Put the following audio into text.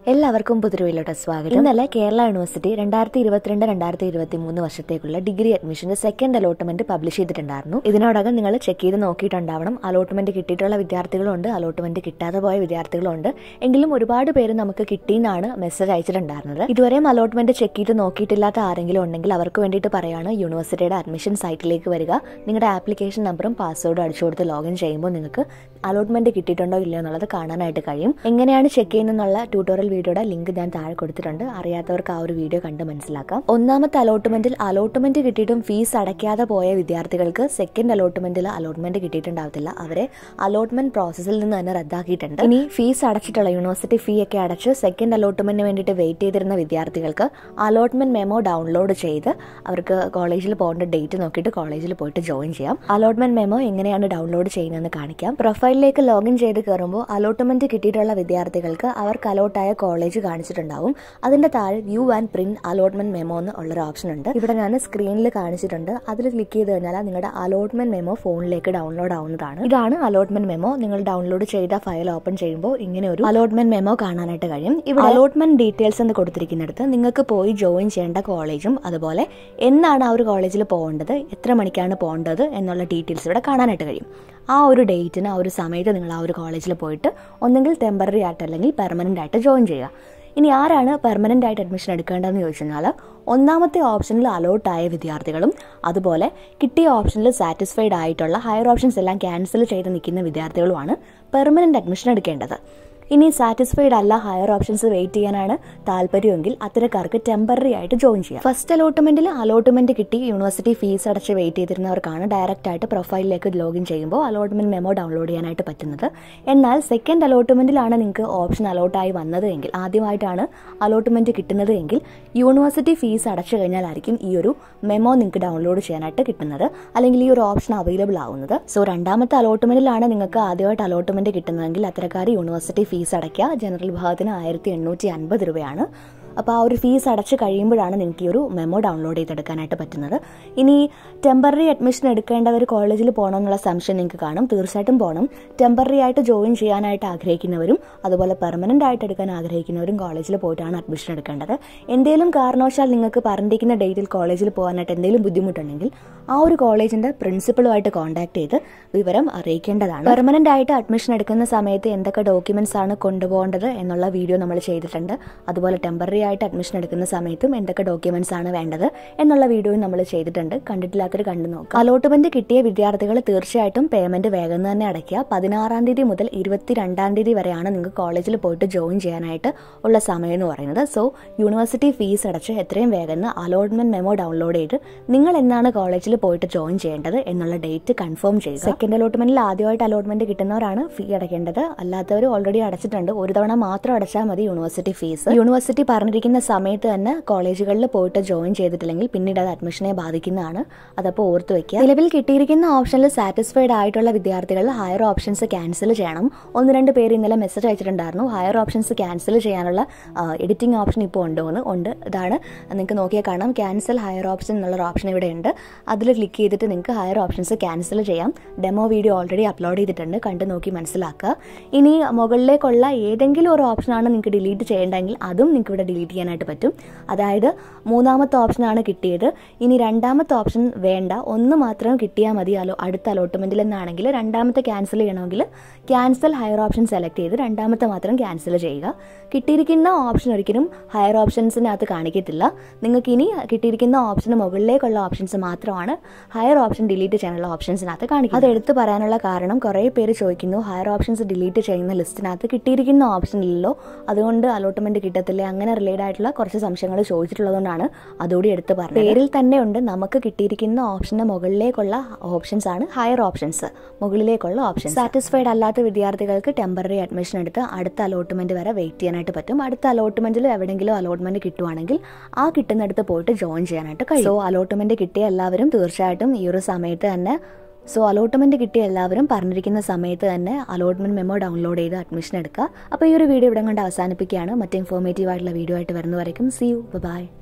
എല്ലാവർക്കും പുതുരുവിലോട്ട് സ്വാഗതം ഇന്നലെ കേരള യൂണിവേഴ്സിറ്റി രണ്ടായിരത്തി ഇരുപത്തിരണ്ട് രണ്ടായിരത്തി ഇരുപത്തി മൂന്ന് വർഷത്തേക്കുള്ള ഡിഗ്രി അഡ്മിഷന്റെ സെക്കൻഡ് അലോട്ട്മെന്റ് പബ്ലിഷ് ചെയ്തിട്ടുണ്ടായിരുന്നു ഇതിനോടകം നിങ്ങൾ ചെക്ക് ചെയ്ത് നോക്കിയിട്ടുണ്ടാവണം അലോട്ട്മെന്റ് കിട്ടിയിട്ടുള്ള വിദ്യാർത്ഥികളുണ്ട് അലോട്ട്മെന്റ് കിട്ടാതെ പോയ വിദ്യാർത്ഥികളുണ്ട് എങ്കിലും ഒരുപാട് പേര് നമുക്ക് കിട്ടിയെന്നാണ് മെസ്സേജ് അയച്ചിട്ടുണ്ടായിരുന്നത് ഇതുവരെയും അലോട്ട്മെന്റ് ചെക്ക് ചെയ്ത് നോക്കിയിട്ടില്ലാത്ത ആരെങ്കിലും ഉണ്ടെങ്കിൽ അവർക്ക് വേണ്ടിയിട്ട് പറയാണ് യൂണിവേഴ്സിറ്റിയുടെ അഡ്മിഷൻ സൈറ്റിലേക്ക് വരിക നിങ്ങളുടെ ആപ്ലിക്കേഷൻ നമ്പറും പാസ്വേഡും അടിച്ചു കൊടുത്ത് ലോഗിൻ ചെയ്യുമ്പോൾ നിങ്ങൾക്ക് അലോട്ട്മെന്റ് കിട്ടിയിട്ടുണ്ടോ ഇല്ലയോ എന്നുള്ളത് കാണാനായിട്ട് കഴിയും എങ്ങനെയാണ് ചെക്ക് ചെയ്യുന്നതെന്നുള്ള ട്യൂട്ടോറിയൽ വീഡിയോയുടെ ലിങ്ക് ഞാൻ താഴെ കൊടുത്തിട്ടുണ്ട് അറിയാത്തവർക്ക് ആ ഒരു വീഡിയോ കണ്ട് മനസ്സിലാക്കാം ഒന്നാമത്തെ അലോട്ട്മെന്റിൽ അലോട്ട്മെന്റ് കിട്ടിയിട്ടും ഫീസ് അടയ്ക്കാതെ പോയ വിദ്യാർത്ഥികൾക്ക് സെക്കൻഡ് അലോട്ട്മെന്റിൽ അലോട്ട്മെന്റ് കിട്ടിയിട്ടുണ്ടാവത്തില്ല അവരെ അലോട്ട്മെന്റ് പ്രോസസ്സിൽ നിന്ന് തന്നെ റദ്ദാക്കിയിട്ടുണ്ട് ഇനി ഫീസ് അടച്ചിട്ടുള്ള യൂണിവേഴ്സിറ്റി ഫീ ഒക്കെ അടച്ച് സെക്കൻഡ് അലോട്ട്മെന്റിന് വേണ്ടിയിട്ട് വെയിറ്റ് ചെയ്തിരുന്ന വിദ്യാർത്ഥികൾക്ക് അലോട്ട്മെന്റ് മെമ്മോ ഡൗൺലോഡ് ചെയ്ത് അവർക്ക് കോളേജിൽ പോകേണ്ട ഡേറ്റ് നോക്കിയിട്ട് കോളേജിൽ പോയിട്ട് ജോയിൻ ചെയ്യാം അലോട്ട്മെന്റ് മെമ്മോ എങ്ങനെയാണ് ഡൗൺലോഡ് ചെയ്യുന്നതെന്ന് കാണിക്കാം പ്രൊഫൈലിലേക്ക് ലോഗിൻ ചെയ്ത് കയറുമ്പോൾ അലോട്ട്മെന്റ് കിട്ടിയിട്ടുള്ള വിദ്യാർത്ഥികൾക്ക് അവർക്ക് അലോട്ടായ കോളേജ് കാണിച്ചിട്ടുണ്ടാവും അതിന്റെ താഴെ view and print allotment memo എന്ന് ഉള്ളൊരു ഓപ്ഷൻ ഉണ്ട് ഇവിടെ ഞാൻ സ്ക്രീനിൽ കാണിച്ചിട്ടുണ്ട് അതിൽ ക്ലിക്ക് ചെയ്ത് കഴിഞ്ഞാൽ നിങ്ങളുടെ അലോട്ട്മെന്റ് മെമ്മോ ഫോണിലേക്ക് ഡൗൺലോഡ് ആവുന്നതാണ് ഇതാണ് അലോട്ട്മെന്റ് മെമ്മോ നിങ്ങൾ ഡൗൺലോഡ് ചെയ്ത ഫയൽ ഓപ്പൺ ചെയ്യുമ്പോൾ ഇങ്ങനെ ഒരു അലോട്ട്മെന്റ് മെമ്മോ കാണാനായിട്ട് കഴിയും ഇവിടെ അലോട്ട്മെന്റ് ഡീറ്റെയിൽസ് എന്ന് കൊടുത്തിരിക്കുന്നിടത്ത് നിങ്ങൾക്ക് പോയി ജോയിൻ ചെയ്യേണ്ട കോളേജും അതുപോലെ എന്നാണ് ആ ഒരു കോളേജിൽ പോകേണ്ടത് എത്ര മണിക്കാണ് പോകേണ്ടത് എന്നുള്ള ഡീറ്റെയിൽസ് ഇവിടെ കാണാനായിട്ട് കഴിയും ആ ഒരു ഡേറ്റിന് ആ ഒരു സമയത്ത് നിങ്ങൾ ആ ഒരു കോളേജിൽ പോയിട്ട് ഒന്നെങ്കിൽ ടെമ്പററി ആയിട്ട് അല്ലെങ്കിൽ പെർമനന്റ് ആയിട്ട് ജോയിൻ ചെയ്യുക ഇനി ആരാണ് പെർമനന്റ് ആയിട്ട് അഡ്മിഷൻ എടുക്കേണ്ടതെന്ന് ചോദിച്ചു കഴിഞ്ഞാൽ ഒന്നാമത്തെ ഓപ്ഷനിൽ അലോട്ടായ വിദ്യാർത്ഥികളും അതുപോലെ കിട്ടിയ ഓപ്ഷനിൽ സാറ്റിസ്ഫൈഡ് ആയിട്ടുള്ള ഹയർ ഓപ്ഷൻസ് എല്ലാം ക്യാൻസൽ ചെയ്ത് നിൽക്കുന്ന വിദ്യാർത്ഥികളുമാണ് പെർമനന്റ് അഡ്മിഷൻ എടുക്കേണ്ടത് ഇനി സാറ്റിസ്ഫൈഡ് അല്ല ഹയർ ഓപ്ഷൻസ് വെയിറ്റ് ചെയ്യാനാണ് താല്പര്യമെങ്കിൽ അത്തരക്കാർക്ക് ടെമ്പററി ആയിട്ട് ജോയിൻ ചെയ്യാം ഫസ്റ്റ് അലോട്ട്മെന്റിൽ അലോട്ട്മെന്റ് കിട്ടി യൂണിവേഴ്സിറ്റി ഫീസ് അടച്ച് വെയിറ്റ് ചെയ്തിരുന്നവർക്കാണ് ഡയറക്റ്റ് ആയിട്ട് പ്രൊഫൈലിലേക്ക് ലോഗിൻ ചെയ്യുമ്പോൾ അലോട്ട്മെന്റ് മെമ്മോ ഡൗൺലോഡ് ചെയ്യാനായിട്ട് പറ്റുന്നത് എന്നാൽ സെക്കൻഡ് അലോട്ട്മെന്റിലാണ് നിങ്ങൾക്ക് ഓപ്ഷൻ അലോട്ടായി വന്നത് എങ്കിൽ ആദ്യമായിട്ടാണ് അലോട്ട്മെന്റ് കിട്ടുന്നത് എങ്കിൽ യൂണിവേഴ്സിറ്റി ഫീസ് അടച്ചു കഴിഞ്ഞാലായിരിക്കും ഈ ഒരു മെമ്മോ നിങ്ങൾക്ക് ഡൗൺലോഡ് ചെയ്യാനായിട്ട് കിട്ടുന്നത് അല്ലെങ്കിൽ ഈ ഒരു ഓപ്ഷൻ അവൈലബിൾ ആവുന്നത് സോ രണ്ടാമത്തെ അലോട്ട്മെന്റിലാണ് നിങ്ങൾക്ക് ആദ്യമായിട്ട് അലോട്ട്മെന്റ് കിട്ടുന്നതെങ്കിൽ അത്തരക്കാർ യൂണിവേഴ്സിറ്റി ഫീസ് അടയ്ക്കുക ജനറൽ വിഭാഗത്തിന് ആയിരത്തി എണ്ണൂറ്റി അൻപത് രൂപയാണ് അപ്പോൾ ആ ഒരു ഫീസ് അടച്ച് കഴിയുമ്പോഴാണ് നിങ്ങൾക്ക് ഈ ഒരു മെമ്മോ ഡൗൺലോഡ് ചെയ്തെടുക്കാനായിട്ട് പറ്റുന്നത് ഇനി ടെമ്പററി അഡ്മിഷൻ എടുക്കേണ്ടവർ കോളേജിൽ പോകണമെന്നുള്ള സംശയം നിങ്ങൾക്ക് കാണും തീർച്ചയായിട്ടും പോകണം ടെമ്പററി ആയിട്ട് ജോയിൻ ചെയ്യാനായിട്ട് ആഗ്രഹിക്കുന്നവരും അതുപോലെ പെർമനന്റ് ആയിട്ട് എടുക്കാൻ ആഗ്രഹിക്കുന്നവരും കോളേജിൽ പോയിട്ടാണ് അഡ്മിഷൻ എടുക്കേണ്ടത് എന്തെങ്കിലും കാരണവശാൽ നിങ്ങൾക്ക് പറഞ്ഞിരിക്കുന്ന ഡേറ്റിൽ കോളേജിൽ പോകാനായിട്ട് എന്തെങ്കിലും ബുദ്ധിമുട്ടുണ്ടെങ്കിൽ ആ ഒരു കോളേജിന്റെ പ്രിൻസിപ്പളുമായിട്ട് കോൺടാക്ട് ചെയ്ത് വിവരം അറിയിക്കേണ്ടതാണ് പെർമനന്റ് ആയിട്ട് അഡ്മിഷൻ എടുക്കുന്ന സമയത്ത് എന്തൊക്കെ ഡോക്യുമെന്റ്സ് ആണ് കൊണ്ടുപോകേണ്ടത് എന്നുള്ള വീഡിയോ നമ്മൾ ചെയ്തിട്ടുണ്ട് അതുപോലെ ടെമ്പററി ആയിട്ട് അഡ്മിഷൻ എടുക്കുന്ന സമയത്തും എന്തൊക്കെ ഡോക്യുമെന്റ്സ് ആണ് വേണ്ടത് എന്നുള്ള വീഡിയോയും നമ്മൾ ചെയ്തിട്ടുണ്ട് കണ്ടിട്ടില്ലാത്തൊരു കണ്ടു നോക്കാം അലോട്ട്മെന്റ് കിട്ടിയ വിദ്യാർത്ഥികൾ തീർച്ചയായിട്ടും പേയ്മെന്റ് വേഗം തന്നെ അടയ്ക്കുക പതിനാറാം തീയതി മുതൽ ഇരുപത്തിരണ്ടാം തീയതി വരെയാണ് നിങ്ങൾക്ക് കോളേജിൽ പോയിട്ട് ജോയിൻ ചെയ്യാനായിട്ട് ഉള്ള സമയം എന്ന് പറയുന്നത് സോ യൂണിവേഴ്സിറ്റി ഫീസ് അടച്ച് എത്രയും വേഗം അലോട്ട്മെന്റ് മെമ്മോ ഡൗൺലോഡ് ചെയ്ത് നിങ്ങൾ എന്നാണ് കോളേജിൽ പോയിട്ട് ജോയിൻ ചെയ്യേണ്ടത് എന്നുള്ള ഡേറ്റ് കൺഫേം ചെയ്യുക സെക്കൻഡ് അലോട്ട്മെന്റിൽ ആദ്യമായിട്ട് അലോട്ട്മെന്റ് കിട്ടുന്നവരാണ് ഫീ അടയ്ക്കേണ്ടത് അല്ലാത്തവർ ഓൾറെഡി അടച്ചിട്ടുണ്ട് ഒരു തവണ മാത്രം അടച്ചാൽ മതി യൂണിവേഴ്സിറ്റി ഫീസ് യൂണിവേഴ്സിറ്റി പറഞ്ഞിരിക്കുന്ന സമയത്ത് തന്നെ കോളേജുകളിൽ പോയിട്ട് ജോയിൻ ചെയ്തിട്ടില്ലെങ്കിൽ പിന്നീട് അത് അഡ്മിഷനെ ബാധിക്കുന്നതാണ് അതപ്പോൾ ഓർത്ത് വെക്കുക നിലവിൽ കിട്ടിയിരിക്കുന്ന ഓപ്ഷനിൽ സാറ്റിസ്ഫൈഡ് ആയിട്ടുള്ള വിദ്യാർത്ഥികൾ ഹയർ ഓപ്ഷൻസ് ക്യാൻസൽ ചെയ്യണം ഒന്ന് രണ്ട് പേര് ഇന്നലെ മെസ്സേജ് അയച്ചിട്ടുണ്ടായിരുന്നു ഹയർ ഓപ്ഷൻസ് ക്യാൻസൽ ചെയ്യാനുള്ള എഡിറ്റിംഗ് ഓപ്ഷൻ ഇപ്പോൾ ഉണ്ടോ എന്ന് ഉണ്ട് ഇതാണ് നിങ്ങൾക്ക് നോക്കിയാൽ കാണാം ക്യാൻസൽ ഹയർ ഓപ്ഷൻ എന്നുള്ള ഓപ്ഷൻ ഇവിടെ ഉണ്ട് അതിൽ ക്ലിക്ക് ചെയ്തിട്ട് നിങ്ങൾക്ക് ഹയർ ഓപ്ഷൻസ് ക്യാൻസൽ ചെയ്യാം ഡെമോ വീഡിയോ ഓൾറെഡി അപ്ലോഡ് ചെയ്തിട്ടുണ്ട് കണ്ട് നോക്കി മനസ്സിലാക്കുക ഇനി മുകളിലേക്കുള്ള ഏതെങ്കിലും ഒരു ഓപ്ഷനാണ് നിങ്ങൾക്ക് ഡിലീറ്റ് ചെയ്യേണ്ടെങ്കിൽ അതും നിങ്ങൾക്ക് ഇവിടെ ഡിലീറ്റ് ചെയ്യാനായിട്ട് പറ്റും അതായത് മൂന്നാമത്തെ ഓപ്ഷനാണ് കിട്ടിയത് ഇനി രണ്ടാമത്തെ ഓപ്ഷൻ വേണ്ട ഒന്ന് മാത്രം കിട്ടിയാൽ മതി അലോ അടുത്ത അലോട്ട്മെന്റിൽ എന്നാണെങ്കിൽ രണ്ടാമത്തെ ക്യാൻസൽ ചെയ്യണമെങ്കിൽ ക്യാൻസൽ ഹയർ ഓപ്ഷൻ സെലക്ട് ചെയ്ത് രണ്ടാമത്തെ മാത്രം ക്യാൻസൽ ചെയ്യുക കിട്ടിയിരിക്കുന്ന ഓപ്ഷൻ ഒരിക്കലും ഹയർ ഓപ്ഷൻസിനകത്ത് കാണിക്കത്തില്ല നിങ്ങൾക്ക് ഇനി കിട്ടിയിരിക്കുന്ന ഓപ്ഷന് മുകളിലേക്കുള്ള ഓപ്ഷൻസ് മാത്രമാണ് ഹയർ ഓപ്ഷൻ ഡിലീറ്റ് ചെയ്യാനുള്ള ഓപ്ഷൻസിനകത്ത് കാണിക്കുക അത് എടുത്തു പറയാനുള്ള കാരണം കുറേ പേര് ചോദിക്കുന്നു ഹയർ ഓപ്ഷൻസ് ഡിലീറ്റ് ചെയ്യുന്ന ലിസ്റ്റിനകത്ത് കിട്ടിയിരിക്കുന്ന ഓപ്ഷൻ ഇല്ലല്ലോ അതുകൊണ്ട് അലോട്ട്മെന്റ് കിട്ടത്തില്ല അങ്ങനെ റിലേറ്റഡ് ആയിട്ടുള്ള കുറച്ച് സംശയങ്ങൾ ചോദിച്ചിട്ടുള്ളതുകൊണ്ടാണ് അതുകൂടി എടുത്ത് പറഞ്ഞത് പേരിൽ തന്നെ ഉണ്ട് നമുക്ക് കിട്ടിയിരിക്കുന്ന ഓപ്ഷന് മുകളിലേക്കുള്ള ഓപ്ഷൻസ് ആണ് ഹയർ ഓപ്ഷൻസ് മുകളിലേക്കുള്ള ഓപ്ഷൻ സാറ്റിസ്ഫൈഡ് അല്ലാത്ത വിദ്യാർത്ഥികൾക്ക് ടെമ്പററി അഡ്മിഷൻ എടുത്ത് അടുത്ത അലോട്ട്മെന്റ് വരെ വെയിറ്റ് ചെയ്യാനായിട്ട് പറ്റും അടുത്ത അലോട്ട്മെന്റിൽ എവിടെയെങ്കിലും അലോട്ട്മെന്റ് കിട്ടുവാണെങ്കിൽ ആ കിട്ടുന്നിടത്ത് പോയിട്ട് ജോയിൻ ചെയ്യാനായിട്ട് കഴിയും സോ അലോട്ട്മെന്റ് കിട്ടിയ എല്ലാവരും തീർച്ചയായിട്ടും ഈ ഒരു സമയത്ത് തന്നെ സോ അലോട്ട്മെന്റ് കിട്ടിയ എല്ലാവരും പറഞ്ഞിരിക്കുന്ന സമയത്ത് തന്നെ അലോട്ട്മെന്റ് മെമ്മോ ഡൗൺലോഡ് ചെയ്ത് അഡ്മിഷൻ എടുക്കുക അപ്പോൾ ഈ ഒരു വീഡിയോ ഇവിടെ കൊണ്ട് അവസാനിപ്പിക്കുകയാണ് മറ്റ് ഇൻഫോർമേറ്റീവ് ആയിട്ടുള്ള വീഡിയോ ആയിട്ട് വരുന്നവരേക്കും സി യു ബൈ